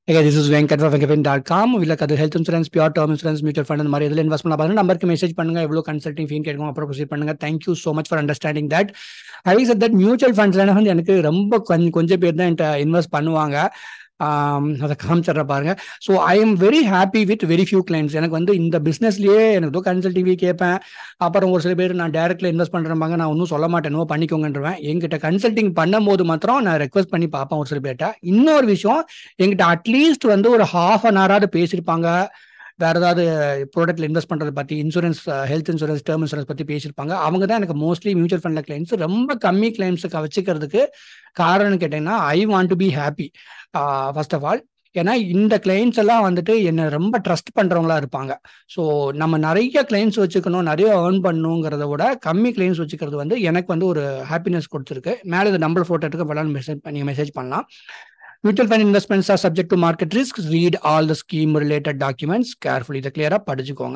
Okay, this is Venkat from venkatfin.com. வீட்டில் அது health insurance pure term insurance mutual fund அந்த மாதிரி இதில் இன்வெஸ்ட் பண்ண பாருங்க நம்பருக்கு மெசேஜ் பண்ணுங்க எவ்வளோ கன்சல்டிங் ஃபீன் கேட்கும் அப்புறம் ப்ரொசீட் பண்ணுங்க thank you so much for understanding that having said that mutual ஃபண்ட்ஸ்லாம் வந்து எனக்கு ரொம்ப கொஞ்சம் கொஞ்சம் பேர் தான் என்கிட்ட இன்வெஸ்ட் பண்ணுவாங்க ஆம், அதை காமிச்சிட்ற பாருங்க so I am very happy with very few clients எனக்கு வந்து இந்த பிஸ்னஸ்லயே எனக்கு ஏதோ கன்சல்டிங் ஃபீ கேட்பேன் அப்புறம் ஒரு சில பேர் நான் டேரக்ட்ல இன்வெஸ்ட் பண்றேன்பாங்க நான் ஒன்றும் சொல்ல மாட்டேன் என்னவோ பண்ணிக்கோங்கன்றவேன் என்கிட்ட கன்சல்டிங் பண்ணும்போது மாத்திரம் நான் ரெக்வஸ்ட் பண்ணி பார்ப்பேன் ஒரு சில பேர்ட்ட இன்னொரு விஷயம் என்கிட்ட அட்லீஸ்ட் வந்து ஒரு ஹாஃப் அன் ஹவராவது பேசியிருப்பாங்க வேற ஏதாவது ப்ராடக்ட்ல இன்வெஸ்ட் பண்றதை பத்தி insurance health insurance term insurance பத்தி பேசியிருப்பாங்க அவங்க தான் எனக்கு மோஸ்ட்லி மியூச்சுவல் ஃபண்ட்ல கிளைண்ட்ஸ் ரொம்ப கம்மி கிளைண்ட்ஸுக்கு வச்சுக்கிறதுக்கு காரணம் கேட்டீங்கன்னா I want to be happy first of all ஏன்னா இந்த கிளைண்ட்ஸ் எல்லாம் வந்துட்டு என்ன ரொம்ப ட்ரஸ்ட் பண்றவங்களா இருப்பாங்க ஸோ நம்ம நிறைய கிளைண்ட்ஸ் வச்சுக்கணும் நிறைய ஏர்ன் பண்ணணுங்கிறத விட கம்மி கிளைண்ட்ஸ் வச்சுக்கிறது வந்து எனக்கு வந்து ஒரு ஹாப்பினஸ் கொடுத்துருக்கு மேலே இது நம்பர் ஃபோட்டோ எடுக்க வேணாலும் மெசேஜ் பண்ணி மெசேஜ் பண்ணலாம் mutual fund investments are subject to market risk read all the scheme related documents carefully இதை கிளியரா படிச்சுக்கோங்க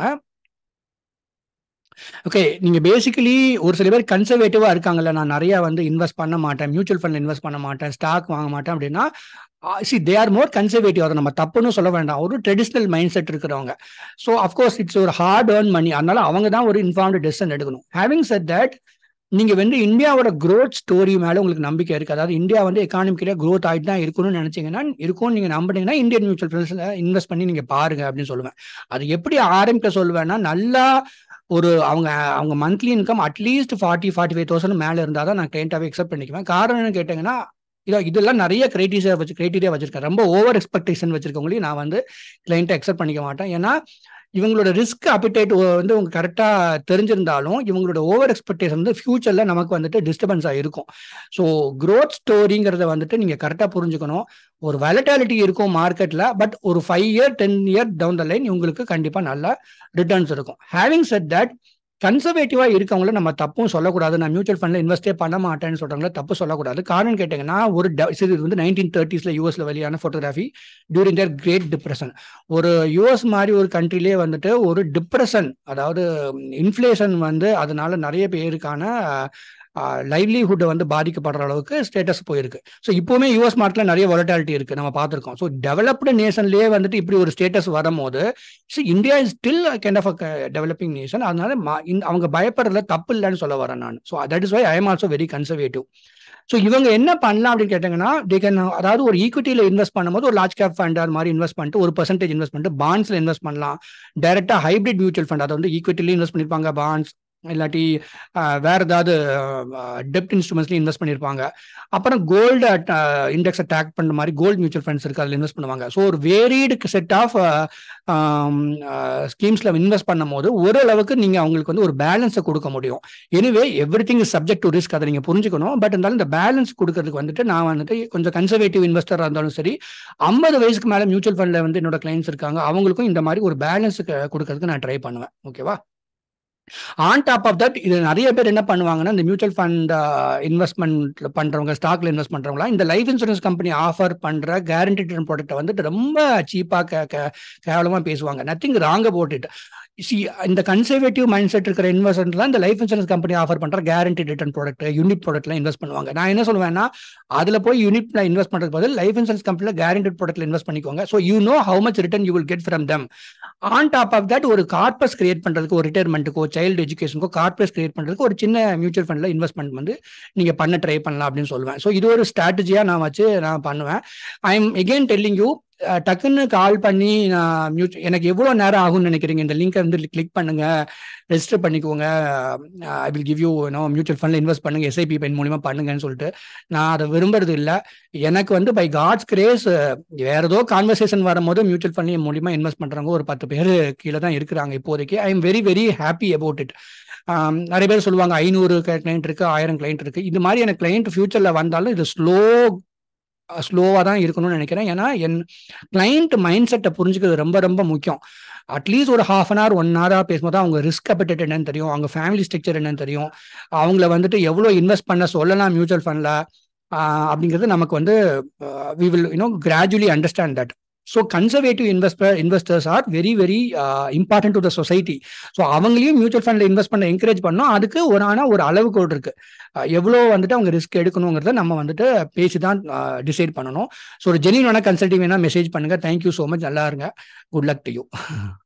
ஓகே நீங்க பேசிக்கலி ஒரு சில பேர் கன்சர்வேட்டிவா இருக்காங்கல்ல நான் நிறைய வந்து இன்வெஸ்ட் பண்ண மாட்டேன் மியூச்சுவல் ஃபண்ட் இன்வெஸ்ட் பண்ண மாட்டேன் ஸ்டாக் வாங்க மாட்டேன் அப்படின்னா see they are more conservative அதை நம்ம தப்புன்னு சொல்ல வேண்டாம் ஒரு ட்ரெடிஷ்னல் மைண்ட் செட் இருக்கிறவங்க ஸோ அஃப்கோர்ஸ் இட்ஸ் ஒரு ஹார்ட் ஏர்ன் மணி அதனால அவங்க தான் ஒரு இன்ஃபார்ம்டு டெசிஷன் எடுக்கணும் ஹேவிங் செட் தட் நீங்க வந்து இந்தியாவோட growth ஸ்டோரி மேல உங்களுக்கு நம்பிக்கை இருக்கு அதாவது இந்தியா வந்து எக்கானமிக்கில growth ஆயிட்டு தான் இருக்கணும்னு நினைச்சீங்கன்னா இருக்கும் நீங்க நம்பினீங்கன்னா இந்தியன் மியூச்சுவல் ஃபண்ட்ஸ்ல இன்வெஸ்ட் பண்ணி நீங்க பாருங்க அப்படின்னு சொல்லுவேன் அது எப்படி ஆரம்பிக்க சொல்லுவேன்னா நல்லா ஒரு அவங்க அவங்க monthly income at least forty forty five thousand மேல இருந்தால் தான் நான் கிளைண்டாவே எக்ஸப்ட் பண்ணிக்குவேன் காரணம் என்ன கேட்டீங்கன்னா இதோ இதெல்லாம் நிறைய கிரைட்டீரியா வச்சு கிரைட்டீரியா வச்சிருக்கேன் ரொம்ப ஓவர் எக்ஸ்பெக்டேஷன் வச்சிருக்கவங்களையும் நான் வந்து கிளைண்ட்டை அக்செப்ட் பண்ணிக்க மாட்டேன் ஏன்னா இவங்களோட ரிஸ்க் அப்பிடைட் வந்து உங்க கரெக்டா தெரிஞ்சிருந்தாலும் இவங்களோட ஓவர் எக்ஸ்பெக்டேஷன் வந்து ஃபியூச்சர்ல நமக்கு வந்துட்டு டிஸ்டர்பன்ஸா இருக்கும் ஸோ growth ஸ்டோரிங்கிறத வந்துட்டு நீங்க கரெக்டா புரிஞ்சுக்கணும் ஒரு வெலட்டாலிட்டி இருக்கும் மார்க்கெட்ல பட் ஒரு five year ten year down the line உங்களுக்கு கண்டிப்பா நல்ல ரிட்டர்ன்ஸ் இருக்கும் ஹேவிங் செட் தட் கன்சர்வேட்டிவா இருக்கவங்கள நம்ம தப்பும் சொல்லக்கூடாது நான் மியூச்சுவல் ஃபண்ட்ல இன்வெஸ்டே பண்ண மாட்டேன்னு சொல்றாங்களே தப்பு சொல்லக்கூடாது காரணம் கேட்டீங்கன்னா ஒரு ட- இது வந்து நைன்டீன் தேர்ட்டிஸ்ல யூஎஸ்ல வெளியான photography during their great depression ஒரு யூஎஸ் மாதிரி ஒரு கண்ட்ரிலே வந்துட்டு ஒரு டிப்ரெஷன் அதாவது இன்ஃப்ளேஷன் வந்து அதனால நிறைய பேருக்கான லைவ்லிஹுட் வந்து பாதிக்கப்படுற அளவுக்கு ஸ்டேட்டஸ் போயிருக்கு ஸோ இப்போவுமே யூஎஸ் மார்க்கெட்ல நிறைய வொலட்டாலிட்டி இருக்கு நம்ம பார்த்துருக்கோம் ஸோ டெவலப்டு நேஷன்லேயே வந்துட்டு இப்படி ஒரு ஸ்டேட்டஸ் வரும்போது so India is still kind of developing nation அதனால மா- இந்த- அவங்க பயப்படுறதுல தப்பு இல்லைன்னு சொல்ல வரேன் நான் so that is why I am also very conservative so இவங்க என்ன பண்ணலாம் அப்படின்னு கேட்டாங்கன்னா they can அதாவது ஒரு ஈக்விட்டியில இன்வெஸ்ட் பண்ணும்போது ஒரு லார்ஜ் கேப் ஃபண்ட் அது மாதிரி இன்வெஸ்ட் பண்ணிட்டு ஒரு பர்சன்டேஜ் இன்வெஸ்ட் பண்ணிட்டு பாண்ட்ஸ்ல இன்வெஸ்ட் பண்ணலாம் டைரக்டா ஹைபிரிட் மியூச்சுவல் ஃபண்ட் அதை வந்து ஈக்விட்டிலையும் இன்வெஸ்ட் பண்ணிருப்பாங்க பாண்ட்ஸ் இல்லாட்டி அஹ், வேற ஏதாவது டெப்ட் இன்ஸ்ட்ருமெண்ட்ஸ்லையும் இன்வெஸ்ட் பண்ணியிருப்பாங்க அப்புறம் கோல்டு இண்டெக்ஸை டேக் பண்ண மாதிரி கோல்டு மியூச்சுவல் ஃபண்ட்ஸ் இருக்கு அதில் இன்வெஸ்ட் பண்ணுவாங்க ஸோ ஒரு வேரியடு செட் ஆஃப் ஸ்கீம்ஸ்ல இன்வெஸ்ட் பண்ணும்போது ஓரளவுக்கு நீங்க அவங்களுக்கு வந்து ஒரு பேலன்ஸை கொடுக்க முடியும் anyway everything is subject to risk அதை நீங்க புரிஞ்சுக்கணும் பட் இருந்தாலும் இந்த பேலன்ஸ் கொடுக்கறதுக்கு வந்துட்டு நான் வந்துட்டு கொஞ்சம் கன்சர்வேட்டிவ் இன்வெஸ்டராக இருந்தாலும் சரி ஐம்பது வயசுக்கு மேல மியூச்சுவல் ஃபண்ட்ல வந்து என்னோட கிளைண்ட்ஸ் இருக்காங்க அவங்களுக்கும் இந்த மாதிரி ஒரு பேலன்ஸ் கொடுக்கறதுக்கு நான் ட்ரை பண்ணுவேன் ஓகேவா ஆன் டாப் ஆஃப் தட் இது நிறைய பேர் என்ன பண்ணுவாங்கன்னா இந்த மியூச்சுவல் ஃபண்ட் இன்வெஸ்ட்மெண்ட் பண்றவங்க ஸ்டாக்ல இன்வெஸ்ட் பண்றவங்களா இந்த லைஃப் இன்சூரன்ஸ் கம்பெனி ஆஃபர் பண்ற கேரண்டி ப்ராடக்ட்டை வந்துட்டு ரொம்ப சீப்பா கேவலமா பேசுவாங்க nothing wrong about it see இந்த கன்சர்வேட்டிவ் மைண்ட் செட் இருக்கிற இன்வெஸ்ட்மெண்ட்லாம் இந்த லைஃப் இன்சூரன்ஸ் கம்பெனி ஆஃபர் பண்ற கேரண்டி ரிட்டர்ன் ப்ராடக்ட் யூனிட் ப்ராடக்ட்ல இன்வெஸ்ட் பண்ணுவாங்க நான் என்ன சொல்லுவேன்னா அதுல போய் யூனிட்ல இன்வெஸ்ட் பண்றது பதில் லைஃப் இன்சூரன்ஸ் கம்பெனில கேரண்டி ப்ராடக்ட்ல இன்வெஸ்ட் பண்ணிக்கோங்க so you know how much return you will get from them on top of that ஒரு கார்பஸ் கிரியேட் பண்றதுக்கு ஒரு ரிட்டையர்மெண்ட்டுக்கோ சைல்டு எஜுகேஷனுக்கோ கார்பஸ் கிரியேட் பண்றதுக்கு ஒரு சின்ன மியூச்சுவல் ஃபண்ட்ல இன்வெஸ்ட்மெண்ட் வந்து நீங்க பண்ண ட்ரை பண்ணலாம் அப்படின்னு சொல்லுவேன் ஸோ இது ஒரு ஸ்ட்ராட்டஜியா நான் வச்சு நான் பண்ணுவேன் I am again telling you டக்குன்னு கால் பண்ணி நான் மியூச்சு எனக்கு எவ்வளோ நேரம் ஆகும்னு நினைக்கிறீங்க இந்த லிங்கை வந்து கிளிக் பண்ணுங்க ரெஜிஸ்டர் பண்ணிக்கோங்க I will give you no mutual ஃபண்ட்ல இன்வெஸ்ட் பண்ணுங்க எஸ்ஐபி பென் மூலியமா பண்ணுங்கன்னு சொல்லிட்டு நான் அதை விரும்புறது இல்லை எனக்கு வந்து பை காட்ஸ் கிரேஸ் வேற ஏதோ கான்வர்சேஷன் வரும்போது மியூச்சுவல் ஃபண்ட் மூலியமா இன்வெஸ்ட் பண்றவங்க ஒரு பத்து பேர் கீழே தான் இருக்கிறாங்க இப்போதைக்கு I am very very happy about it நிறைய பேர் சொல்லுவாங்க ஐநூறு கிளைண்ட் இருக்கு ஆயிரம் கிளைண்ட் இருக்கு இது மாதிரி எனக்கு கிளைண்ட் ஃபியூச்சர்ல வந்தாலும் இது ஸ்லோ ஸ்லோவாக தான் இருக்கணும்னு நினைக்கிறேன் ஏன்னா என் கிளைண்ட் மைண்ட் செட்டை புரிஞ்சுக்கிறது ரொம்ப ரொம்ப முக்கியம் அட்லீஸ்ட் ஒரு ஹாஃப் அன் ஹவர் ஒன் ஹவராக பேசும்போது அவங்க ரிஸ்க் அப்பிடேட் என்னன்னு தெரியும் அவங்க ஃபேமிலி ஸ்ட்ரக்சர் என்னன்னு தெரியும் அவங்கள வந்துட்டு எவ்வளோ இன்வெஸ்ட் பண்ண சொல்லலாம் மியூச்சுவல் ஃபண்டில் அப்படிங்கிறது நமக்கு வந்து we will you know gradually understand that so conservative investor investors are very very important to the society so அவங்களையும் மியூச்சுவல் ஃபண்டில் இன்வெஸ்ட் பண்ண என்கரேஜ் பண்ணோம் அதுக்கு ஒரு ஆனால் ஒரு அளவுகோல் இருக்கு எவ்வளோ வந்துட்டு அவங்க ரிஸ்க் எடுக்கணுங்கிறத நம்ம வந்துட்டு பேசி தான் டிசைட் பண்ணணும் ஸோ ஒரு ஜெனியூனான கன்சல்டிங் வேணா மெசேஜ் பண்ணுங்க தேங்க்யூ ஸோ மச் நல்லா இருங்க குட் லக் டு யூ